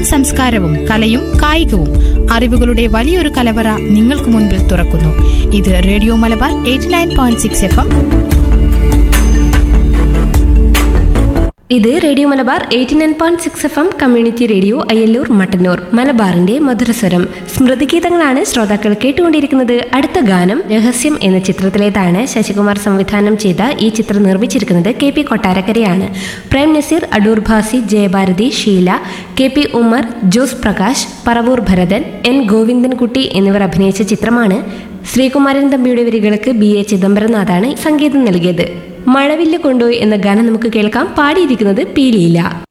സംസ്കാരവും കലയും കായികവും അറിവുകളുടെ വലിയൊരു കലവറ നിങ്ങൾക്ക് മുൻപിൽ തുറക്കുന്നു ഇത് radio Malabar eighty nine point six F M ഇത് radio Malabar eighty nine point six F M community radio Ayyallur Mattannur മലബാറിന്റെ മധുരസ്വരം സ്മൃതിഗീതങ്ങളാണ് ശ്രോതാക്കൾ കേട്ടുകൊണ്ടിരിക്കുന്നത് അടുത്ത ഗാനം രഹസ്യം എന്ന ചിത്രത്തിലേതാണ് ശശികുമാർ സംവിധാനം ചെയ്ത ഈ ചിത്രം നിർമ്മിച്ചിരിക്കുന്നത് കെ പി കൊട്ടാരക്കരയാണ് Prem Nazir Adoor Bhasi Jayabharathi Sheela K P Ummer Jose Prakash Paravoor Bharathan N Govindankutty എന്നിവർ അഭിനയിച്ച ചിത്രമാണ് ശ്രീകുമാരൻ തമ്പിയുടെ വരികൾക്ക് ബി എ ചിദംബരനാഥാണ് സംഗീതം നൽകിയത് മഴവില്ല് കൊണ്ടുപോയി എന്ന ഗാനം നമുക്ക് കേൾക്കാം പാടിയിരിക്കുന്നത് പീലിയില്ല